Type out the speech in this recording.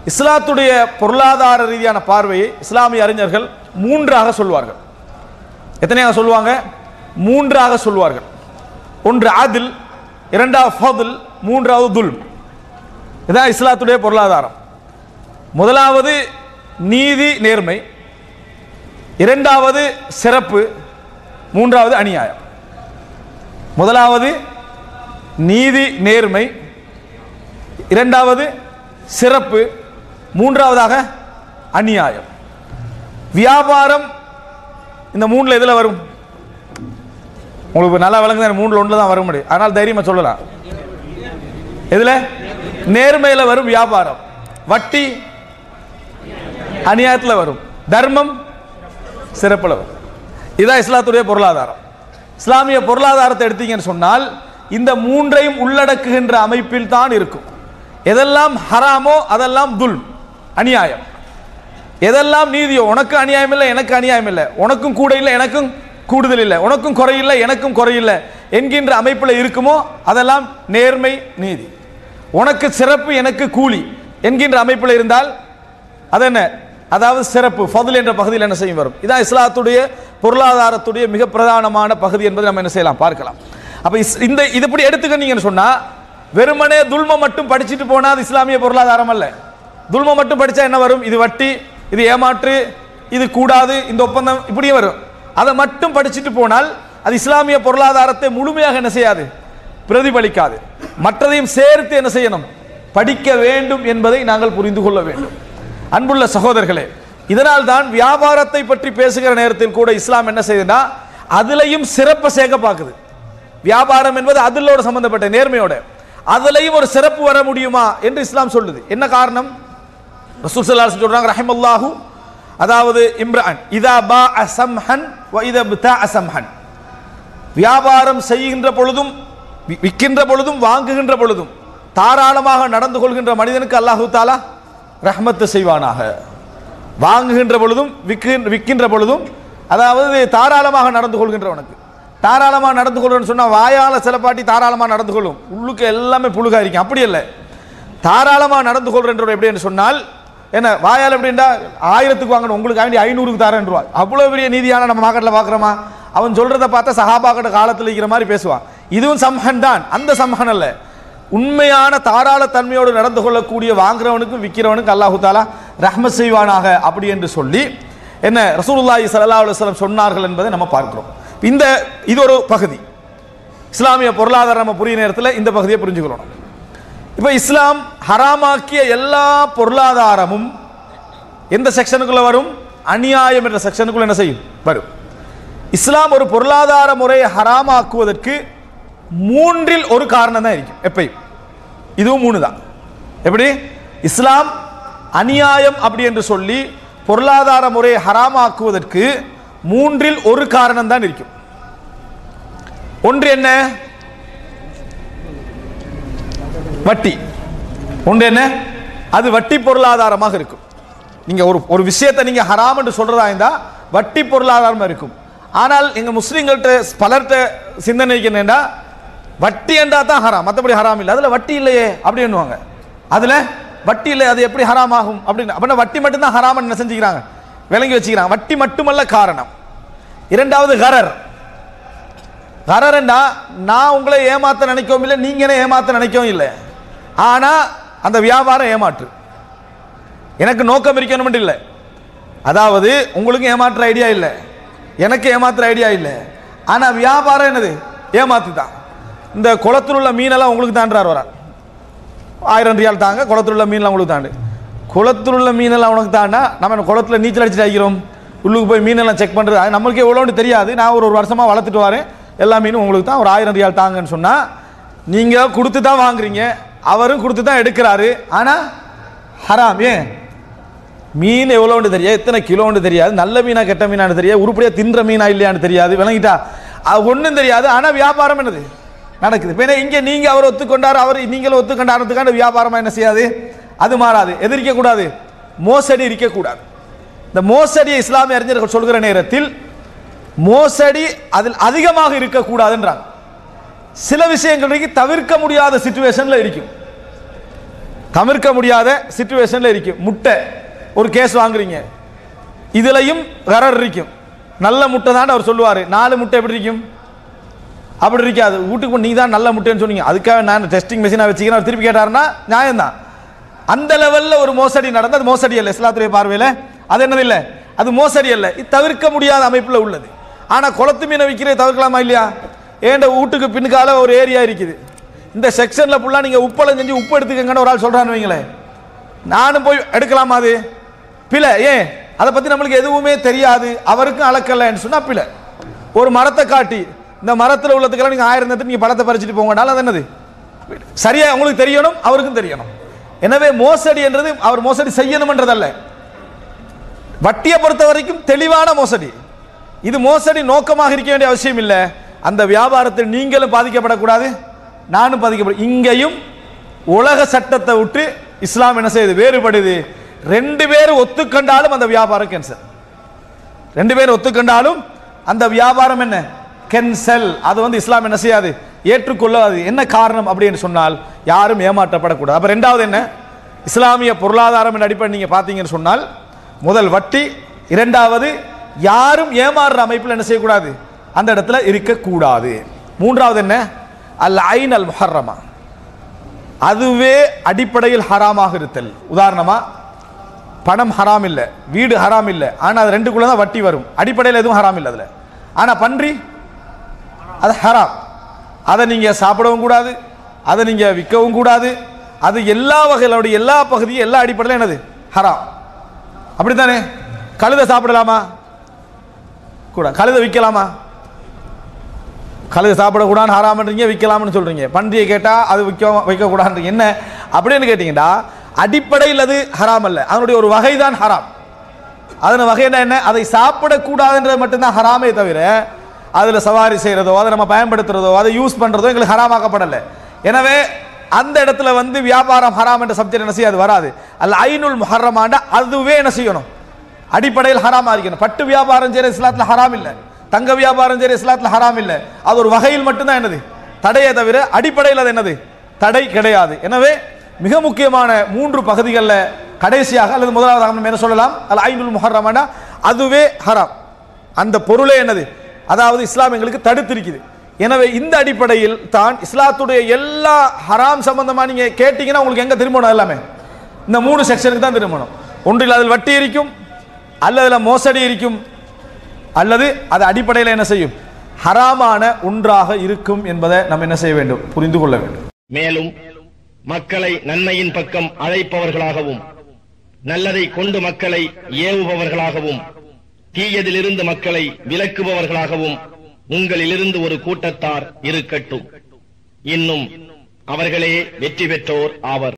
இஸ்லாத்துடைய பொருளாதார ரீதியான பார்வையை இஸ்லாமிய அறிஞர்கள் மூன்றாக சொல்வார்கள் எத்தனையாக சொல்லுவாங்க மூன்றாக சொல்வார்கள் ஒன்று அதில் இரண்டாவது ஃபதுல் மூன்றாவது துல் இதான் இஸ்லாத்துடைய பொருளாதாரம் முதலாவது நீதி நேர்மை இரண்டாவது சிறப்பு மூன்றாவது அநியாயம் முதலாவது நீதி நேர்மை இரண்டாவது சிறப்பு மூன்றாவதாக அநியாயம் வியாபாரம் இந்த மூணுல எதுல வரும் உங்களுக்கு நல்லா விளங்குது இந்த மூணுல ஒன்று தான் வர முடியும் அதனால் தைரியமா சொல்லலாம் எதுல நேர்மையில வரும் வியாபாரம் வட்டி அநியாயத்தில் வரும் தர்மம் சிறப்பில் வரும் இதான் இஸ்லாத்துடைய பொருளாதாரம் இஸ்லாமிய பொருளாதாரத்தை எடுத்தீங்கன்னு சொன்னால் இந்த மூன்றையும் உள்ளடக்குகின்ற அமைப்பில் தான் இருக்கும் எதெல்லாம் ஹராமோ அதெல்லாம் துல் அநியாயம் எதெல்லாம் நீதியோ உனக்கு அநியாயம் இல்லை எனக்கு அநியாயம் இல்லை உனக்கும் கூட இல்லை எனக்கும் கூடுதல் இல்லை உனக்கும் குறையில்லை எனக்கும் குறையில்லை என்கின்ற அமைப்பில் இருக்குமோ அதெல்லாம் நேர்மை நீதி உனக்கு சிறப்பு எனக்கு கூலி என்கின்ற அமைப்பில் இருந்தால் அது என்ன அதாவது சிறப்பு ஃபதுல் என்ற பகுதியில் என்ன செய்யும் வரும் இதான் இஸ்லாத்துடைய பொருளாதாரத்துடைய மிக பிரதானமான பகுதி என்பதை நம்ம என்ன செய்யலாம் பார்க்கலாம் அப்ப இஸ்- இந்த இது இப்படி எடுத்துக்கிட்டீங்கன்னு சொன்னா வெறுமனே துல்ம மட்டும் படிச்சுட்டு போனா அது இஸ்லாமிய பொருளாதாரம் அல்ல துல்ம மட்டும் படிச்சா என்ன வரும் இது வட்டி இது ஏமாற்று இது கூடாது இந்த ஒப்பந்தம் இப்படியே வரும் அதை மட்டும் படிச்சுட்டு போனால் அது இஸ்லாமிய பொருளாதாரத்தை முழுமையாக என்ன செய்யாது பிரதிபலிக்காது மற்றதையும் சேர்த்து என்ன செய்யணும் படிக்க வேண்டும் என்பதை நாங்கள் புரிந்து கொள்ள வேண்டும் அன்புள்ள சகோதரர்களே இதனால் தான் வியாபாரத்தை பற்றி பேசுகிற நேரத்தில் கூட இஸ்லாம் என்ன செய்யுதுன்னா அதுலயும் சிறப்பை சேர்க்க பார்க்குது வியாபாரம் என்பது அதிலோட சம்பந்தப்பட்ட நேர்மையோட அதுலயும் ஒரு சிறப்பு வர முடியுமா என்று இஸ்லாம் சொல்லுது என்ன காரணம் ரசூல் ஸல்லல்லாஹு அலைஹி சொல்றாங்க ரஹிமல்லாஹு அதாவது இம்ரான் இதா பா அசம்ஹன் வ இதா பிதா அசம்ஹன் வியாபாரம் செய்கின்ற பொழுதும் வி- விற்கின்ற பொழுதும் வாங்குகின்ற பொழுதும் தாராளமாக நடந்து கொள்கின்ற மனிதனுக்கு அல்லாஹு தாலா ரஹ்மத்து செய்வானாக வாங்குகின்ற பொழுதும் விற்கின்ற விற்கின்ற பொழுதும் அதாவது தாராளமாக நடந்து கொள்கின்றவனுக்கு தாராளமாக நடந்து கொள்றன்னு சொன்னா வாயால சில பாட்டி தாராளமாக நடந்து கொள்ளும் உள்ளுக்கு எல்லாமே புழுகா இருக்கும் அப்படி இல்லை தாராளமாக நடந்து கொள்றன்ற எப்படி என்று சொன்னால் என்ன வாயால் எப்படின்னா ஆயிரத்துக்கு வாங்கணும் உங்களுக்கு வேண்டி ஐநூறுக்கு தரேன் ரூபாய் அவ்வளோ பெரிய நீதியான நம்ம மார்க்கெட்டில் பார்க்குறோமா அவன் சொல்றத பார்த்தா சஹாபாக்கட காலத்தில் இருக்கிற மாதிரி பேசுவான் இதுவும் சம்ஹன் தான் அந்த சம்ஹன் அல்ல உண்மையான தாராள தன்மையோடு நடந்து கொள்ளக்கூடிய வாங்குறவனுக்கும் விற்கிறவனுக்கும் அல்லாஹு தாலா ரஹ்மத் செய்வானாக அப்படி என்று சொல்லி என்ன ரசூலுல்லாஹி ஸல்லல்லாஹு அலைஹி வஸல்லம் சொன்னார்கள் என்பதை நம்ம பார்க்கிறோம் இந்த இது ஒரு பகுதி இஸ்லாமிய பொருளாதாரம் நம்ம புரிய நேரத்தில் இந்த பகுதியை புரிஞ்சுக்கணும் இப்போ இஸ்லாம் ஹராமாக்கிய எல்லா பொருளாதாரமும் எந்த செக்ஷனுக்குள்ள வரும் அநியாயம் என்ற செக்ஷனுக்குள்ள என்ன செய்யும் வரும் இஸ்லாம் ஒரு பொருளாதார முறையை ஹராமாக்குவதற்கு மூன்றில் ஒரு காரணம் தான் இருக்கும் எப்பயும் இதுவும் மூணு தான் எப்படி இஸ்லாம் அநியாயம் அப்படி என்று சொல்லி பொருளாதார முறையை ஹராமாக்குவதற்கு மூன்றில் ஒரு காரணம் தான் இருக்கும் ஒன்று என்ன வட்டி ஒன்று என்ன அது வட்டி பொருளாதாரமாக இருக்கும் நீங்க ஒரு ஒரு விஷயத்தை நீங்க ஹராம் என்று சொல்றதா இருந்தா வட்டி பொருளாதாரமா இருக்கும் ஆனால் எங்க முஸ்லீம்கள்ட்ட பலர்கிட்ட சிந்தனைக்கு என்னன்னா வட்டி என்றா தான் ஹராம் மற்றபடி ஹராம் இல்லை அதுல வட்டி இல்லையே அப்படின்னுவாங்க அதுல வட்டி இல்லை அது எப்படி ஹராம் ஆகும் அப்படின்னு அப்படின்னா வட்டி மட்டும்தான் ஹராம் என்ன செஞ்சுக்கிறாங்க விளங்கி வச்சுக்கிறாங்க வட்டி மட்டுமல்ல காரணம் இரண்டாவது கரர் கரரண்டா நான் உங்களை ஏமாத்த நினைக்கவும் இல்லை நீங்க என்ன ஏமாத்த நினைக்கவும் இல்லை ஆனா அந்த வியாபாரம் ஏமாற்று எனக்கு நோக்கம் இருக்கணும் இல்லை அதாவது உங்களுக்கு ஏமாற்ற ஐடியா இல்லை எனக்கு ஏமாத்துற ஐடியா இல்லை ஆனா வியாபாரம் என்னது ஏமாத்து தான் இந்த குளத்தில் உள்ள மீனெல்லாம் உங்களுக்கு தாண்டார் வரார் ஆயிரம் ரியால் தாங்க குளத்தில் உள்ள மீன்லாம் உங்களுக்கு தாண்டு குளத்தில் உள்ள மீனெல்லாம் உனக்கு தாண்டா நம்ம என்ன குளத்தில் நீச்சல் அடிச்சுட்டு அடிக்கிறோம் உள்ளுக்கு போய் மீனெல்லாம் செக் பண்ணுறது அது நம்மளுக்கு எவ்வளோன்னு தெரியாது நான் ஒரு ஒரு வருஷமாக வளர்த்துட்டு வரேன் எல்லா மீனும் உங்களுக்கு தான் ஒரு ஆயிரம் ரியால் தாங்கன்னு சொன்னால் நீங்கள் கொடுத்து தான் வாங்குறீங்க அவரும் கொடுத்து தான் எடுக்கிறாரு ஆனால் ஹராம் ஏன் மீன் எவ்வளோன்னு தெரியாது எத்தனை கிலோன்னு தெரியாது நல்ல மீனா கெட்ட மீனான்னு தெரியாது உருப்படியாக தின்ற மீனா இல்லையான்னு தெரியாது விளங்கிட்டா அது ஒன்றும் தெரியாது ஆனால் வியாபாரம் என்னது நடக்குது இப்போ என்ன இங்கே நீங்கள் அவர் ஒத்துக்கொண்டார் அவர் நீங்களும் ஒத்துக்கொண்டாரத்துக்கான வியாபாரமாக என்ன செய்யாது அது மாறாது எதிர்க்க கூடாது மோசடி இருக்கக்கூடாது இந்த மோசடியை இஸ்லாமிய அறிஞர்கள் சொல்கிற நேரத்தில் மோசடி அதில் அதிகமாக இருக்கக்கூடாதுன்றாங்க சில விஷயங்களுக்கு தவிர்க்க முடியாத சுச்சுவேஷன்ல இருக்கும் தவிர்க்க முடியாத சுச்சுவேஷன்ல இருக்கு முட்டை ஒரு கேஸ் வாங்குறீங்க இதுலயும் கரர் இருக்கும் நல்ல முட்டை தான் அவர் சொல்லுவாரு நாலு முட்டை எப்படி இருக்கும் அப்படி இருக்காது வீட்டுக்கு நீ தான் நல்ல முட்டைன்னு சொன்னீங்க அதுக்காக நான் டெஸ்டிங் மிஷினை வச்சுக்கிறேன் அவர் திருப்பி கேட்டாருன்னா நியாயம்தான் அந்த லெவல்ல ஒரு மோசடி நடந்தது அது மோசடி அல்ல இஸ்லாத்துடைய பார்வையில் அது என்னது இல்லை அது மோசடி அல்ல இது தவிர்க்க முடியாத அமைப்பில் உள்ளது ஆனா குளத்து மீனை விற்கிறத தவிர்க்கலாமா இல்லையா ஏண்ட வீட்டுக்கு பின்னுக்கால ஒரு ஏரியா இருக்குது இந்த செக்ஷன்ல ஃபுல்லா நீங்க உப்பளம் செஞ்சு உப்பு எடுத்துக்கங்கன்னு ஒரு ஆள் சொல்றான்னு வைங்களேன் நானும் போய் எடுக்கலாமா அது பிழை ஏன் அதை பத்தி நம்மளுக்கு எதுவுமே தெரியாது அவருக்கும் அளக்கலன்னு சொன்னா பிழை ஒரு மரத்தை காட்டி இந்த மரத்தில் உள்ளதுக்கெல்லாம் நீங்க ஆயிரம் நேரத்துக்கு நீங்க பழத்தை பறிச்சுட்டு போங்கனால அது என்னது சரியா உங்களுக்கு தெரியணும் அவருக்கும் தெரியணும் எனவே மோசடி என்றது அவர் மோசடி செய்யணும்ன்றதல்ல வட்டியை பொறுத்த வரைக்கும் தெளிவான மோசடி இது மோசடி நோக்கமாக இருக்க வேண்டிய அவசியம் இல்லை அந்த வியாபாரத்தில் நீங்களும் பாதிக்கப்படக்கூடாது நானும் பாதிக்கப்பட இங்கேயும் உலக சட்டத்தை விட்டு இஸ்லாம் என்ன செய்யுது வேறுபடுது ரெண்டு பேரும் ஒத்துக்கண்டாலும் அந்த வியாபாரம் கேன்சல் ரெண்டு பேரும் ஒத்துக்கண்டாலும் அந்த வியாபாரம் என்ன கேன்சல் அது வந்து இஸ்லாம் என்ன செய்யாது ஏற்றுக்கொள்ளாது என்ன காரணம் அப்படின்னு சொன்னால் யாரும் ஏமாற்றப்படக்கூடாது அப்ப ரெண்டாவது என்ன இஸ்லாமிய பொருளாதாரம் அடிப்படை நீங்க பார்த்தீங்கன்னு சொன்னால் முதல் வட்டி இரண்டாவது யாரும் ஏமாறுற அமைப்பில் என்ன செய்யக்கூடாது அந்த இடத்துல இருக்கக்கூடாது மூன்றாவது என்ன அல் ஐன் அல் முஹர்ரமா அதுவே அடிப்படையில் ஹராமாக இருத்தல் உதாரணமா பணம் ஹராம் இல்லை வீடு ஹராம் இல்லை ஆனால் அது ரெண்டுக்குள்ள தான் வட்டி வரும் அடிப்படையில் எதுவும் ஹராம் இல்லை அதில் ஆனால் பன்றி அது ஹராம் அதை நீங்கள் சாப்பிடவும் கூடாது அதை நீங்கள் விற்கவும் கூடாது அது எல்லா வகையிலுடைய எல்லா பகுதியும் எல்லா அடிப்படையிலும் என்னது ஹராம் அப்படித்தானே கழுதை சாப்பிடலாமா கூட கழுதை விற்கலாமா கழுதை சாப்பிடக்கூடாதுன்னு ஹராமன்றீங்க விற்கலாம்னு சொல்றீங்க பன்றியை கேட்டால் அது விற்க வைக்கக்கூடாதுன்றீங்க என்ன அப்படின்னு கேட்டிங்கன்னா அடிப்படையில் அது ஹராம் அல்ல அதனுடைய ஒரு வகை தான் ஹராம் அதன் வகை என்ன என்ன அதை சாப்பிடக்கூடாதுன்றது மட்டும்தான் ஹராமே தவிர அதில் சவாரி செய்கிறதோ அதை நம்ம பயன்படுத்துறதோ அதை யூஸ் பண்ணுறதோ எங்களுக்கு ஹராமாக்கப்படலை எனவே அந்த இடத்துல வந்து வியாபாரம் ஹராம் என்ற சப்ஜெக்ட் என்ன செய்யாது வராது அல்ல ஐநுல் முஹர்ரமாண்ட அதுவே என்ன செய்யணும் அடிப்படையில் ஹராமா இருக்கணும் பட்டு வியாபாரம் செய்கிற இஸ்லாத்தில் ஹராம் இல்லை தங்க வியாபாரம் செய்கிற இஸ்லாத்தில் ஹராம் இல்லை அது ஒரு வகையில் மட்டும்தான் என்னது தடையை தவிர அடிப்படையில் அது என்னது தடை கிடையாது எனவே மிக முக்கியமான மூன்று பகுதிகளில் கடைசியாக அல்லது முதலாவதாக நம்ம என்ன சொல்லலாம் அல்ல ஐநுல் முஹர்ரமானா அதுவே ஹராம் அந்த பொருளே என்னது அதாவது இஸ்லாம் எங்களுக்கு தடுத்திருக்குது எனவே இந்த அடிப்படையில் தான் இஸ்லாத்துடைய எல்லா ஹராம் சம்பந்தமா நீங்க கேட்டீங்கன்னா உங்களுக்கு எங்க திரும்பணும் எல்லாமே இந்த மூணு செக்ஷனுக்கு தான் திரும்பணும் ஒன்றில் அதில் வட்டி இருக்கும் அல்லது அதில் மோசடி இருக்கும் அல்லது அது அடிப்படையில் என்ன செய்யும் ஹராமான ஒன்றாக இருக்கும் என்பதை நம்ம என்ன செய்ய வேண்டும் புரிந்து கொள்ள வேண்டும் மேலும் மக்களை நன்மையின் பக்கம் அழைப்பவர்களாகவும் நல்லதை கொண்டு மக்களை ஏவுபவர்களாகவும் தீயதிலிருந்து மக்களை விலக்குபவர்களாகவும் உங்களிலிருந்து ஒரு கூட்டத்தார் இருக்கட்டும் இன்னும் அவர்களே வெற்றி பெற்றோர் ஆவர்